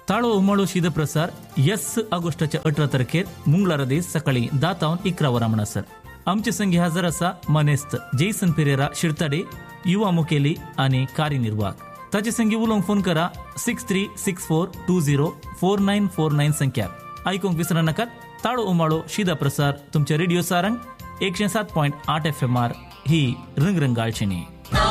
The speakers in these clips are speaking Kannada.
ताळो उमाळो शीद प्रसार यस ऑगस्टाच्या अठरा तारखेर मुंगळारा दीस सकाळी दातावन इकरा वरां म्हणसर आमचे संगी हजर आसा मनेस्त जेसन पेरेरा शिरताडे युवा मुखेली आणि कार्यनिर्वाहक ताचे संगी उलोवंक फोन करा six three six four two zero four nine four nine संख्यार आयकूंक विसरा नाकात ताळो उमाळो शिदा प्रसार तुमच्या रेडिओ सारंग एकशे सात पॉयंट आठ एफ एम आर ही रंगरंगाळचिणी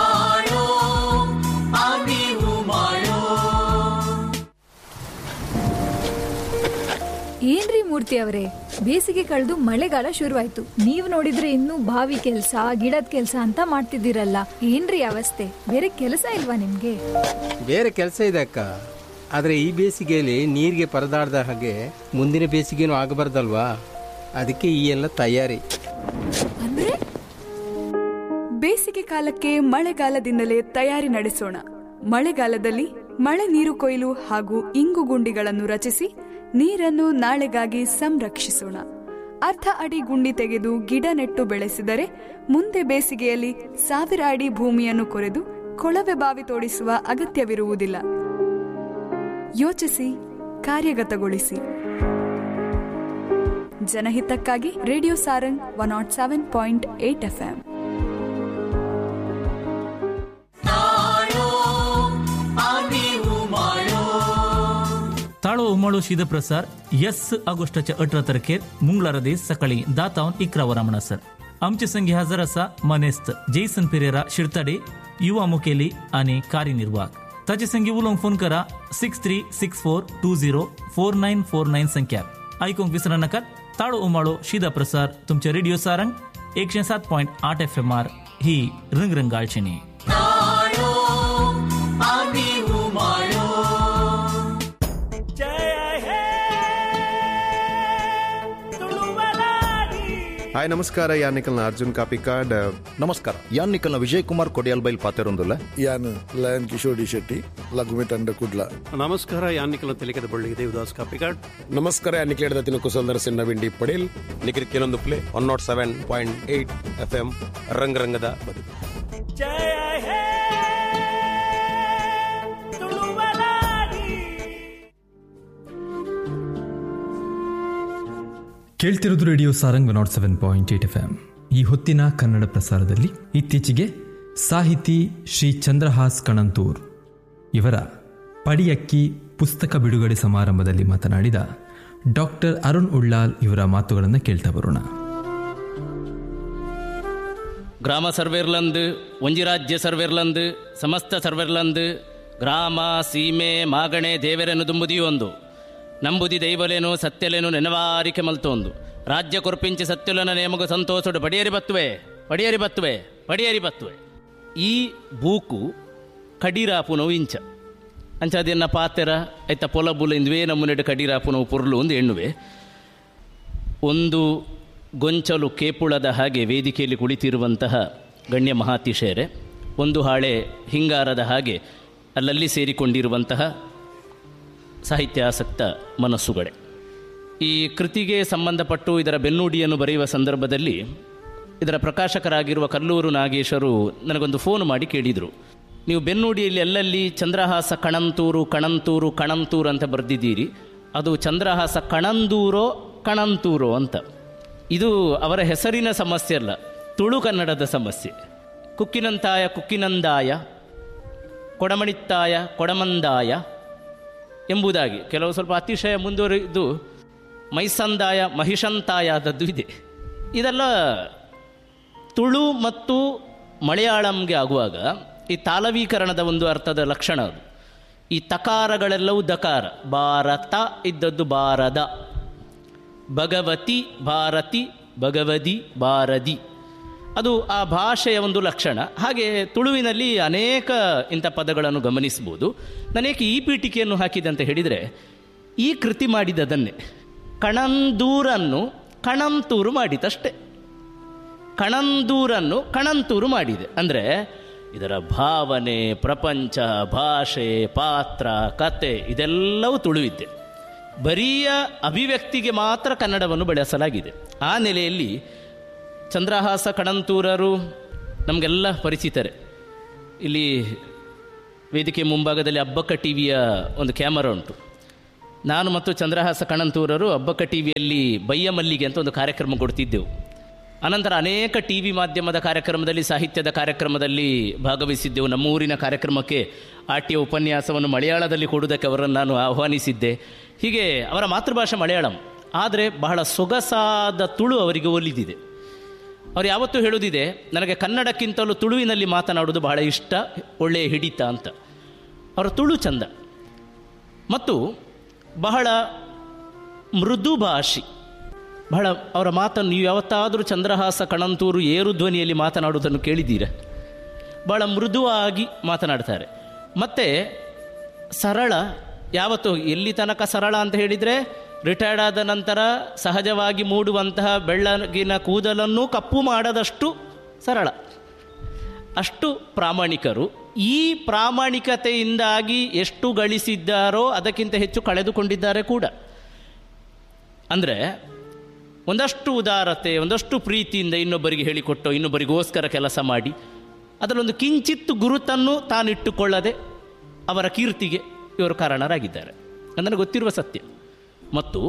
ಏನ್ರಿ ಮೂರ್ತಿ ಅವರೇ ಬೇಸಿಗೆ ಕಳೆದು ಮಳೆಗಾಲ ಶುರುವಾಯ್ತು ನೀವ್ ನೋಡಿದ್ರೆ ಇನ್ನೂ ಬಾವಿ ಕೆಲ್ಸ ಗಿಡದ ಕೆಲ್ಸ ಅಂತ ಮಾಡ್ತಿದ್ದೀರಲ್ಲ ಏನ್ರಿ ಅವಸ್ಥೆ ಬೇರೆ ಕೆಲಸ ಇಲ್ವಾ ನಿಮ್ಗೆ ಬೇರೆ ಕೆಲಸ ಇದೆ ಅಕ್ಕ ಆದರೆ ಈ ಬೇಸಿಗೆಯಲ್ಲಿ ನೀರಿಗೆ ಪರದಾಡ್ದ ಹಾಗೆ ಮುಂದಿನ ಬೇಸಿಗೆನೂ ಆಗಬಾರ್ದಲ್ವಾ ಅದಕ್ಕೆ ಈ ಎಲ್ಲ ತಯಾರಿ ಅಂದ್ರೆ ಬೇಸಿಗೆ ಕಾಲಕ್ಕೆ ಮಳೆಗಾಲದಿಂದಲೇ ತಯಾರಿ ನಡೆಸೋಣ ಮಳೆಗಾಲದಲ್ಲಿ ಮಳೆ ನೀರು ಕೊಯ್ಲು ಹಾಗೂ ಇಂಗು ಗುಂಡಿಗಳನ್ನು ರಚಿಸಿ ನೀರನ್ನು ನಾಳೆಗಾಗಿ ಸಂರಕ್ಷಿಸೋಣ ಅರ್ಧ ಅಡಿ ಗುಂಡಿ ತೆಗೆದು ಗಿಡ ನೆಟ್ಟು ಬೆಳೆಸಿದರೆ ಮುಂದೆ ಬೇಸಿಗೆಯಲ್ಲಿ ಸಾವಿರ ಅಡಿ ಭೂಮಿಯನ್ನು ಕೊರೆದು ಕೊಳವೆ ಬಾವಿ ತೋಡಿಸುವ ಅಗತ್ಯವಿರುವುದಿಲ್ಲ ಯೋಚಿಸಿ ಕಾರ್ಯಗತಗೊಳಿಸಿ ಜನಹಿತಕ್ಕಾಗಿ radio Sarang one nought seven point eight F M ताळो उमाळो शीद प्रसार यस ऑगस्टाच्या अठरा तारखेर मुंगळारा दीस सकाळी दातावन इकरा वरां म्हणसर आमचे संगी हजर आसा मनेस्त जेसन पेरेरा शिरताडे युवा मुखेली आणि कार्यनिर्वाहक ताचे संगी उलोवंक फोन करा six three six four two zero four nine four nine संख्यार आयकूंक विसरा नाकात ताळो उमाळो शिदा प्रसार तुमच्या रेडिओ सारंग एकशे सात पॉयंट आठ एफ एम आर ही रंगरंगाळचिणी ಹಾಯ್ ನಮಸ್ಕಾರ ಯಾನಿಕಲ್ನ ಅರ್ಜುನ್ ಕಾಪಿಕಾಡ್ ನಮಸ್ಕಾರ ಯಾನ್ ನಿಖಲ್ನ ವಿಜಯ್ ಕುಮಾರ್ ಕೊಡಿಯಲ್ ಬೈಲ್ ಪಾತೆರೊಂದುಲ್ಲ ಯಾನ್ ಲಯನ್ ಕಿಶೋರ್ ಡಿ ಶೆಟ್ಟಿ ಲಘುಮಿ ತಂಡ ಕುಡ್ಲ ನಮಸ್ಕಾರ ಯಾನಿಕಲ ತೆಲಿಕದ ಬಳ್ಳಿ ದೇವದಾಸ್ ಕಾಪಿಕಾಡ್ ನಮಸ್ಕಾರ ನಿಖಿಲೇಡ್ದ ತಿನ್ನು ಕುಸಲ್ದರ ಸಿನ್ನ ವಿಂಡಿ ಪಡೇಲ್ ನಿಖಿಲ್ ಕೆಲವೊಂದು play one nought seven point eight F M ರಂಗರಂಗದ ಬದುಕು ಕೇಳ್ತಿರೋದು radio Sarang nought seven point eight F M ಈ ಹೊತ್ತಿನ ಕನ್ನಡ ಪ್ರಸಾರದಲ್ಲಿ ಇತ್ತೀಚೆಗೆ ಸಾಹಿತಿ ಶ್ರೀ ಚಂದ್ರಹಾಸ್ ಕಣಂತೂರ್ ಇವರ ಪಡಿಯಕ್ಕಿ ಪುಸ್ತಕ ಬಿಡುಗಡೆ ಸಮಾರಂಭದಲ್ಲಿ ಮಾತನಾಡಿದ ಡಾಕ್ಟರ್ ಅರುಣ್ ಉಳ್ಳಾಲ್ ಇವರ ಮಾತುಗಳನ್ನು ಕೇಳ್ತಾ ಬರೋಣ ಗ್ರಾಮ ಸರ್ವೇರ್ಲಂದು ಒಂಜಿ ರಾಜ್ಯ ಸರ್ವೇರ್ಲಂದು ಸಮಸ್ತ ಸರ್ವೇರ್ಲಂದು ಗ್ರಾಮ ಸೀಮೆ ಮಾಗಣೆ ದೇವರೆನು ದುಂಬುದಿ ಒಂದು ನಂಬುದಿ ದೈವಲೇನು ಸತ್ಯಲೇನು ನೆನವಾರಿಕೆ ಮಲ್ತೊಂದು ರಾಜ್ಯ ಕೊರ್ಪಿಂಚಿ ಸತ್ಯಲನ ನೇಮಗು ಸಂತೋಷಡು ಪಡಿಯರಿ ಬತ್ತುವೆ ಪಡಿಯರಿ ಬತ್ತುವೆ ಪಡಿಯರಿ ಬತ್ತುವೆ ಈ ಬೂಕು ಕಡೀರಾಪುನವು ಇಂಚ ಅಂಚ ಅದನ್ನ ಪಾತೆರ ಐತ ಪೊಲಬುಲ ಇಂದುವೇ ನಮ್ಮನೆಡು ಕಡೀರಾಪುನವು ಪುರ್ಲು ಒಂದು ಎಣ್ಣುವೆ ಒಂದು ಗೊಂಚಲು ಕೇಪುಳದ ಹಾಗೆ ವೇದಿಕೆಯಲ್ಲಿ ಕುಳಿತಿರುವಂತಹ ಗಣ್ಯ ಮಹಾತಿಶಯರೆ ಒಂದು ಹಾಳೆ ಹಿಂಗಾರದ ಹಾಗೆ ಅಲ್ಲಲ್ಲಿ ಸೇರಿಕೊಂಡಿರುವಂತಹ ಸಾಹಿತ್ಯಾಸಕ್ತ ಮನಸ್ಸುಗಳೇ ಈ ಕೃತಿಗೆ ಸಂಬಂಧಪಟ್ಟು ಇದರ ಬೆನ್ನುಡಿಯನ್ನು ಬರೆಯುವ ಸಂದರ್ಭದಲ್ಲಿ ಇದರ ಪ್ರಕಾಶಕರಾಗಿರುವ ಕಲ್ಲೂರು ನಾಗೇಶರು ನನಗೊಂದು ಫೋನ್ ಮಾಡಿ ಕೇಳಿದರು ನೀವು ಬೆನ್ನುಡಿಯಲ್ಲಿ ಅಲ್ಲಲ್ಲಿ ಚಂದ್ರಹಾಸ ಕಣಂತೂರು ಕಣಂತೂರು ಕಣಂತೂರು ಅಂತ ಬರೆದಿದ್ದೀರಿ ಅದು ಚಂದ್ರಹಾಸ ಕಣಂದೂರೋ ಕಣಂತೂರೋ ಅಂತ ಇದು ಅವರ ಹೆಸರಿನ ಸಮಸ್ಯೆ ಅಲ್ಲ ತುಳು ಕನ್ನಡದ ಸಮಸ್ಯೆ ಕುಕ್ಕಿನಂತಾಯ ಕುಕ್ಕಿನಂದಾಯ ಕೊಡಮಣಿತ್ತಾಯ ಕೊಡಮಂದಾಯ ಎಂಬುದಾಗಿ ಕೆಲವು ಸ್ವಲ್ಪ ಅತಿಶಯ ಮುಂದುವರಿದು ಮೈಸಂದಾಯ ಮಹಿಷಂತಾಯ ಆದದ್ದು ಇದೆ ಇದೆಲ್ಲ ತುಳು ಮತ್ತು ಮಲಯಾಳಂಗೆ ಆಗುವಾಗ ಈ ತಾಲವೀಕರಣದ ಒಂದು ಅರ್ಥದ ಲಕ್ಷಣ ಅದು ಈ ತಕಾರಗಳೆಲ್ಲವೂ ದಕಾರ ಭಾರತ ಇದ್ದದ್ದು ಬಾರದ ಭಗವತಿ ಭಾರತಿ ಭಗವದಿ ಭಾರದಿ ಅದು ಆ ಭಾಷೆಯ ಒಂದು ಲಕ್ಷಣ ಹಾಗೆ ತುಳುವಿನಲ್ಲಿ ಅನೇಕ ಇಂಥ ಪದಗಳನ್ನು ಗಮನಿಸ್ಬೋದು ನಾನೇಕೆ ಈ ಪೀಠಿಕೆಯನ್ನು ಹಾಕಿದೆ ಅಂತ ಹೇಳಿದರೆ ಈ ಕೃತಿ ಮಾಡಿದದನ್ನೇ ಕಣಂದೂರನ್ನು ಕಣಂತೂರು ಮಾಡಿತಷ್ಟೇ ಕಣಂದೂರನ್ನು ಕಣಂತೂರು ಮಾಡಿದೆ ಅಂದರೆ ಇದರ ಭಾವನೆ ಪ್ರಪಂಚ ಭಾಷೆ ಪಾತ್ರ ಕತೆ ಇದೆಲ್ಲವೂ ತುಳುವಿದ್ದೆ ಬರಿಯ ಅಭಿವ್ಯಕ್ತಿಗೆ ಮಾತ್ರ ಕನ್ನಡವನ್ನು ಬಳಸಲಾಗಿದೆ ಆ ನೆಲೆಯಲ್ಲಿ ಚಂದ್ರಹಾಸ ಕಣಂತೂರರು ನಮಗೆಲ್ಲ ಪರಿಚಿತರೆ ಇಲ್ಲಿ ವೇದಿಕೆ ಮುಂಭಾಗದಲ್ಲಿ ಅಬ್ಬಕ್ಕ ಟಿ ವಿಯ ಒಂದು ಕ್ಯಾಮರಾ ಉಂಟು ನಾನು ಮತ್ತು ಚಂದ್ರಹಾಸ ಕಣಂತೂರರು ಅಬ್ಬಕ್ಕ ಟಿ ವಿಯಲ್ಲಿ ಬಯ್ಯ ಮಲ್ಲಿಗೆ ಅಂತ ಒಂದು ಕಾರ್ಯಕ್ರಮ ಕೊಡ್ತಿದ್ದೆವು ಅನಂತರ ಅನೇಕ ಟಿ ವಿ ಮಾಧ್ಯಮದ ಕಾರ್ಯಕ್ರಮದಲ್ಲಿ ಸಾಹಿತ್ಯದ ಕಾರ್ಯಕ್ರಮದಲ್ಲಿ ಭಾಗವಹಿಸಿದ್ದೆವು ನಮ್ಮ ಊರಿನ ಕಾರ್ಯಕ್ರಮಕ್ಕೆ ಆಟಿಯ ಉಪನ್ಯಾಸವನ್ನು ಮಲಯಾಳದಲ್ಲಿ ಕೊಡುವುದಕ್ಕೆ ಅವರನ್ನು ನಾನು ಆಹ್ವಾನಿಸಿದ್ದೆ ಹೀಗೆ ಅವರ ಮಾತೃಭಾಷೆ ಮಲಯಾಳಂ ಆದರೆ ಬಹಳ ಸೊಗಸಾದ ತುಳು ಅವರಿಗೆ ಒಲಿದಿದೆ ಅವ್ರು ಯಾವತ್ತೂ ಹೇಳುವುದಿದೆ ನನಗೆ ಕನ್ನಡಕ್ಕಿಂತಲೂ ತುಳುವಿನಲ್ಲಿ ಮಾತನಾಡುವುದು ಬಹಳ ಇಷ್ಟ ಒಳ್ಳೆಯ ಹಿಡಿತ ಅಂತ ಅವರ ತುಳು ಚಂದ ಮತ್ತು ಬಹಳ ಮೃದು ಭಾಷಿ ಬಹಳ ಅವರ ಮಾತನ್ನು ನೀವು ಯಾವತ್ತಾದರೂ ಚಂದ್ರಹಾಸ ಕಣಂತೂರು ಏರು ಧ್ವನಿಯಲ್ಲಿ ಮಾತನಾಡುವುದನ್ನು ಕೇಳಿದ್ದೀರಾ ಬಹಳ ಮೃದುವಾಗಿ ಮಾತನಾಡ್ತಾರೆ ಮತ್ತು ಸರಳ ಯಾವತ್ತು ಎಲ್ಲಿ ತನಕ ಸರಳ ಅಂತ ಹೇಳಿದರೆ ರಿಟೈರ್ಡ್ ಆದ ನಂತರ ಸಹಜವಾಗಿ ಮೂಡುವಂತಹ ಬೆಳ್ಳಗಿನ ಕೂದಲನ್ನು ಕಪ್ಪು ಮಾಡದಷ್ಟು ಸರಳ ಅಷ್ಟು ಪ್ರಾಮಾಣಿಕರು ಈ ಪ್ರಾಮಾಣಿಕತೆಯಿಂದಾಗಿ ಎಷ್ಟು ಗಳಿಸಿದ್ದಾರೋ ಅದಕ್ಕಿಂತ ಹೆಚ್ಚು ಕಳೆದುಕೊಂಡಿದ್ದಾರೆ ಕೂಡ ಅಂದರೆ ಒಂದಷ್ಟು ಉದಾರತೆ ಒಂದಷ್ಟು ಪ್ರೀತಿಯಿಂದ ಇನ್ನೊಬ್ಬರಿಗೆ ಹೇಳಿಕೊಟ್ಟು ಇನ್ನೊಬ್ಬರಿಗೋಸ್ಕರ ಕೆಲಸ ಮಾಡಿ ಅದರಲ್ಲೊಂದು ಕಿಂಚಿತ್ತು ಗುರುತನ್ನು ತಾನಿಟ್ಟುಕೊಳ್ಳದೆ ಅವರ ಕೀರ್ತಿಗೆ ಇವರು ಕಾರಣರಾಗಿದ್ದಾರೆ ನನಗೆ ಗೊತ್ತಿರುವ ಸತ್ಯ ಮತ್ತು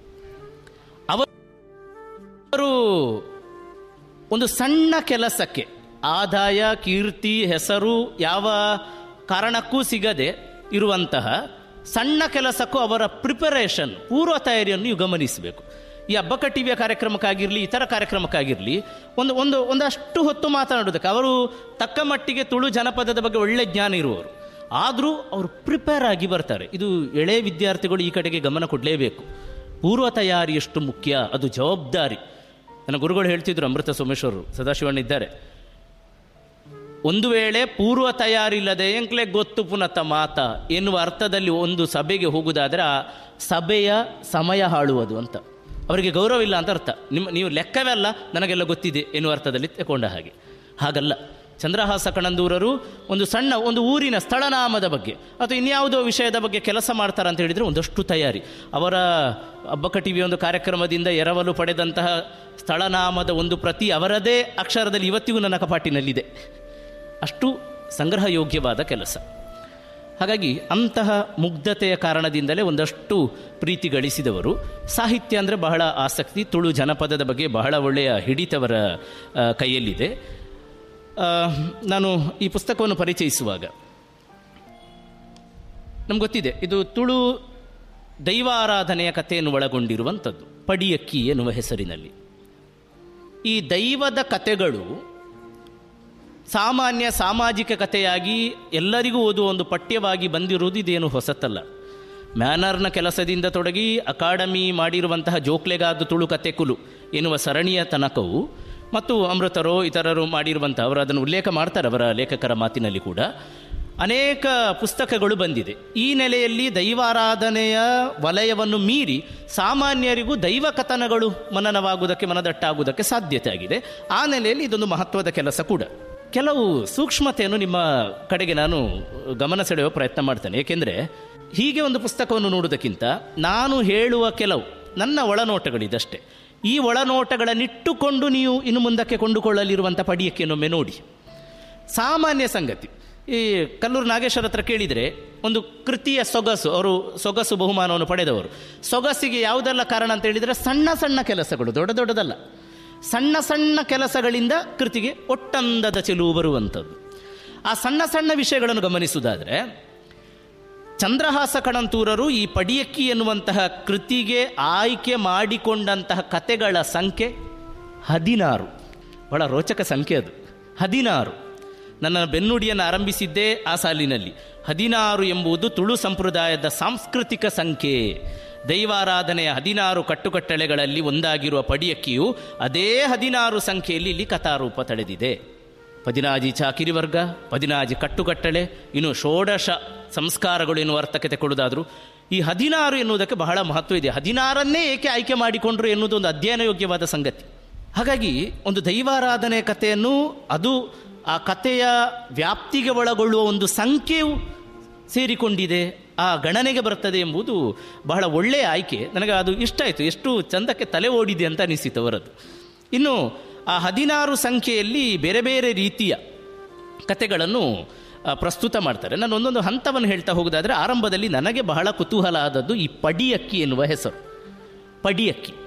ಅವರು ಒಂದು ಸಣ್ಣ ಕೆಲಸಕ್ಕೆ ಆದಾಯ ಕೀರ್ತಿ ಹೆಸರು ಯಾವ ಕಾರಣಕ್ಕೂ ಸಿಗದೆ ಇರುವಂತಹ ಸಣ್ಣ ಕೆಲಸಕ್ಕೂ ಅವರ ಪ್ರಿಪರೇಷನ್ ಪೂರ್ವ ತಯಾರಿಯನ್ನು ನೀವು ಗಮನಿಸಬೇಕು ಈ ಹಬ್ಬಕ ಟಿವಿಯ ಕಾರ್ಯಕ್ರಮಕ್ಕಾಗಿರಲಿ ಇತರ ಕಾರ್ಯಕ್ರಮಕ್ಕಾಗಿರಲಿ ಒಂದು ಒಂದು ಒಂದಷ್ಟು ಹೊತ್ತು ಮಾತನಾಡೋದಕ್ಕೆ ಅವರು ತಕ್ಕ ಮಟ್ಟಿಗೆ ತುಳು ಜನಪದದ ಬಗ್ಗೆ ಒಳ್ಳೆ ಜ್ಞಾನ ಇರುವವರು ಆದರೂ ಅವರು ಪ್ರಿಪೇರ್ ಆಗಿ ಬರ್ತಾರೆ ಇದು ಎಳೆ ವಿದ್ಯಾರ್ಥಿಗಳು ಈ ಕಡೆಗೆ ಗಮನ ಕೊಡಲೇಬೇಕು ಪೂರ್ವ ತಯಾರಿ ಎಷ್ಟು ಮುಖ್ಯ ಅದು ಜವಾಬ್ದಾರಿ ನನ್ನ ಗುರುಗಳು ಹೇಳ್ತಿದ್ರು ಅಮೃತ ಸೋಮೇಶ್ವರರು ಸದಾಶಿವಣ್ಣ ಇದ್ದಾರೆ ಒಂದು ವೇಳೆ ಪೂರ್ವ ತಯಾರಿ ಇಲ್ಲದೆ ಎಂಕ್ಲೆ ಗೊತ್ತು ಪುನತ ಮಾತ ಎನ್ನುವ ಅರ್ಥದಲ್ಲಿ ಒಂದು ಸಭೆಗೆ ಹೋಗುವುದಾದರೆ ಆ ಸಭೆಯ ಸಮಯ ಹಾಳುವುದು ಅಂತ ಅವರಿಗೆ ಗೌರವ ಇಲ್ಲ ಅಂತ ಅರ್ಥ ನಿಮ್ಮ ನೀವು ಲೆಕ್ಕವೇ ಅಲ್ಲ ನನಗೆಲ್ಲ ಗೊತ್ತಿದೆ ಎನ್ನುವ ಅರ್ಥದಲ್ಲಿ ತಗೊಂಡ ಹಾಗೆ ಹಾಗಲ್ಲ ಚಂದ್ರಹಾಸ ಕಣಂದೂರರು ಒಂದು ಸಣ್ಣ ಒಂದು ಊರಿನ ಸ್ಥಳನಾಮದ ಬಗ್ಗೆ ಅಥವಾ ಇನ್ಯಾವುದೋ ವಿಷಯದ ಬಗ್ಗೆ ಕೆಲಸ ಮಾಡ್ತಾರೆ ಅಂತ ಹೇಳಿದರೆ ಒಂದಷ್ಟು ತಯಾರಿ ಅವರ ಹಬ್ಬಕ ಟಿ ಒಂದು ಕಾರ್ಯಕ್ರಮದಿಂದ ಎರವಲು ಪಡೆದಂತಹ ಸ್ಥಳನಾಮದ ಒಂದು ಪ್ರತಿ ಅವರದೇ ಅಕ್ಷರದಲ್ಲಿ ಇವತ್ತಿಗೂ ನನ್ನ ಕಪಾಟಿನಲ್ಲಿದೆ ಅಷ್ಟು ಸಂಗ್ರಹ ಯೋಗ್ಯವಾದ ಕೆಲಸ ಹಾಗಾಗಿ ಅಂತಹ ಮುಗ್ಧತೆಯ ಕಾರಣದಿಂದಲೇ ಒಂದಷ್ಟು ಪ್ರೀತಿ ಗಳಿಸಿದವರು ಸಾಹಿತ್ಯ ಅಂದರೆ ಬಹಳ ಆಸಕ್ತಿ ತುಳು ಜನಪದದ ಬಗ್ಗೆ ಬಹಳ ಒಳ್ಳೆಯ ಹಿಡಿತವರ ಆ, ಕೈಯಲ್ಲಿದೆ ಆ, ನಾನು ಈ ಪುಸ್ತಕವನ್ನು ಪರಿಚಯಿಸುವಾಗ ನಮ್ಗೆ ಗೊತ್ತಿದೆ ಇದು ತುಳು ದೈವಾರಾಧನೆಯ ಕಥೆಯನ್ನು ಒಳಗೊಂಡಿರುವಂಥದ್ದು ಪಡಿಯಕ್ಕಿ ಎನ್ನುವ ಹೆಸರಿನಲ್ಲಿ ಈ ದೈವದ ಕಥೆಗಳು ಸಾಮಾನ್ಯ ಸಾಮಾಜಿಕ ಕಥೆಯಾಗಿ ಎಲ್ಲರಿಗೂ ಓದುವ ಒಂದು ಪಠ್ಯವಾಗಿ ಬಂದಿರುವುದು ಇದೇನು ಹೊಸತಲ್ಲ ಮ್ಯಾನರ್ನ ಕೆಲಸದಿಂದ ತೊಡಗಿ ಅಕಾಡೆಮಿ ಮಾಡಿರುವಂತಹ ಜೋಕ್ಲೆಗಾದ ತುಳು ಕತೆ ಕುಲು ಎನ್ನುವ ಸರಣಿಯ ತನಕವು ಮತ್ತು ಅಮೃತರೋ ಇತರರು ಮಾಡಿರುವಂತಹ ಅವರು ಅದನ್ನು ಉಲ್ಲೇಖ ಮಾಡ್ತಾರೆ ಅವರ ಲೇಖಕರ ಮಾತಿನಲ್ಲಿ ಕೂಡ ಅನೇಕ ಪುಸ್ತಕಗಳು ಬಂದಿದೆ ಈ ನೆಲೆಯಲ್ಲಿ ದೈವಾರಾಧನೆಯ ವಲಯವನ್ನು ಮೀರಿ ಸಾಮಾನ್ಯರಿಗೂ ದೈವ ಕಥನಗಳು ಮನನವಾಗುವುದಕ್ಕೆ ಮನದಟ್ಟಾಗುವುದಕ್ಕೆ ಸಾಧ್ಯತೆ ಆಗಿದೆ ಆ ನೆಲೆಯಲ್ಲಿ ಇದೊಂದು ಮಹತ್ವದ ಕೆಲಸ ಕೂಡ ಕೆಲವು ಸೂಕ್ಷ್ಮತೆಯನ್ನು ನಿಮ್ಮ ಕಡೆಗೆ ನಾನು ಗಮನ ಸೆಳೆಯುವ ಪ್ರಯತ್ನ ಮಾಡ್ತೇನೆ ಏಕೆಂದರೆ ಹೀಗೆ ಒಂದು ಪುಸ್ತಕವನ್ನು ನೋಡುವುದಕ್ಕಿಂತ ನಾನು ಹೇಳುವ ಕೆಲವು ನನ್ನ ಒಳನೋಟಗಳಿದಷ್ಟೇ ಈ ಒಳನೋಟಗಳನ್ನಿಟ್ಟುಕೊಂಡು ನೀವು ಇನ್ನು ಮುಂದಕ್ಕೆ ಕೊಂಡುಕೊಳ್ಳಲಿರುವಂಥ ಪಡಿಯಕ್ಕೆನೊಮ್ಮೆ ನೋಡಿ ಸಾಮಾನ್ಯ ಸಂಗತಿ ಈ ಕಲ್ಲೂರು ನಾಗೇಶ್ವರ ಹತ್ರ ಕೇಳಿದರೆ ಒಂದು ಕೃತಿಯ ಸೊಗಸು ಅವರು ಸೊಗಸು ಬಹುಮಾನವನ್ನು ಪಡೆದವರು ಸೊಗಸಿಗೆ ಯಾವುದೆಲ್ಲ ಕಾರಣ ಅಂತ ಹೇಳಿದರೆ ಸಣ್ಣ ಸಣ್ಣ ಕೆಲಸಗಳು ದೊಡ್ಡ ದೊಡ್ಡದಲ್ಲ ಸಣ್ಣ ಸಣ್ಣ ಕೆಲಸಗಳಿಂದ ಕೃತಿಗೆ ಒಟ್ಟಂದದ ಚೆಲುವು ಬರುವಂಥದ್ದು ಆ ಸಣ್ಣ ಸಣ್ಣ ವಿಷಯಗಳನ್ನು ಗಮನಿಸುವುದಾದರೆ ಚಂದ್ರಹಾಸ ಕಣಂತೂರರು ಈ ಪಡಿಯಕ್ಕಿ ಎನ್ನುವಂತಹ ಕೃತಿಗೆ ಆಯ್ಕೆ ಮಾಡಿಕೊಂಡಂತಹ ಕತೆಗಳ ಸಂಖ್ಯೆ ಹದಿನಾರು ಬಹಳ ರೋಚಕ ಸಂಖ್ಯೆ ಅದು ಹದಿನಾರು ನನ್ನ ಬೆನ್ನುಡಿಯನ್ನು ಆರಂಭಿಸಿದ್ದೇ ಆ ಸಾಲಿನಲ್ಲಿ ಹದಿನಾರು ಎಂಬುದು ತುಳು ಸಂಪ್ರದಾಯದ ಸಾಂಸ್ಕೃತಿಕ ಸಂಖ್ಯೆ ದೈವಾರಾಧನೆಯ ಹದಿನಾರು ಕಟ್ಟುಕಟ್ಟಳೆಗಳಲ್ಲಿ ಒಂದಾಗಿರುವ ಪಡಿಯಕ್ಕಿಯು ಅದೇ ಹದಿನಾರು ಸಂಖ್ಯೆಯಲ್ಲಿ ಇಲ್ಲಿ ಕಥಾರೂಪ ತಳೆದಿದೆ ಪದಿನಾಜಿ ಚಾಕಿರಿ ವರ್ಗ ಪದಿನಾಜಿ ಕಟ್ಟುಕಟ್ಟಳೆ ಇನ್ನು ಷೋಡಶ ಸಂಸ್ಕಾರಗಳು ಎನ್ನುವ ಅರ್ಥಕ್ಕೆ ತೆಕೊಳ್ಳುವುದಾದರೂ ಈ ಹದಿನಾರು ಎನ್ನುವುದಕ್ಕೆ ಬಹಳ ಮಹತ್ವ ಇದೆ ಹದಿನಾರನ್ನೇ ಏಕೆ ಆಯ್ಕೆ ಮಾಡಿಕೊಂಡ್ರು ಎನ್ನುವುದು ಒಂದು ಅಧ್ಯಯನ ಯೋಗ್ಯವಾದ ಸಂಗತಿ ಹಾಗಾಗಿ ಒಂದು ದೈವಾರಾಧನೆ ಕಥೆಯನ್ನು ಅದು ಆ ಕಥೆಯ ವ್ಯಾಪ್ತಿಗೆ ಒಳಗೊಳ್ಳುವ ಒಂದು ಸಂಖ್ಯೆಯು ಸೇರಿಕೊಂಡಿದೆ ಆ ಗಣನೆಗೆ ಬರ್ತದೆ ಎಂಬುದು ಬಹಳ ಒಳ್ಳೆಯ ಆಯ್ಕೆ ನನಗೆ ಅದು ಇಷ್ಟ ಆಯಿತು ಎಷ್ಟು ಚಂದಕ್ಕೆ ತಲೆ ಓಡಿದೆ ಅಂತ ಅನಿಸಿತು ಅವರದ್ದು ಇನ್ನು ಆ ಹದಿನಾರು ಸಂಖ್ಯೆಯಲ್ಲಿ ಬೇರೆ ಬೇರೆ ರೀತಿಯ ಕತೆಗಳನ್ನು ಆ, ಪ್ರಸ್ತುತ ಮಾಡ್ತಾರೆ ನಾನು ಒಂದೊಂದು ಹಂತವನ್ನು ಹೇಳ್ತಾ ಹೋಗೋದಾದರೆ ಆರಂಭದಲ್ಲಿ ನನಗೆ ಬಹಳ ಕುತೂಹಲ ಆದದ್ದು ಈ ಪಡಿಯಕ್ಕಿ ಎನ್ನುವ ಹೆಸರು ಪಡಿಯಕ್ಕಿ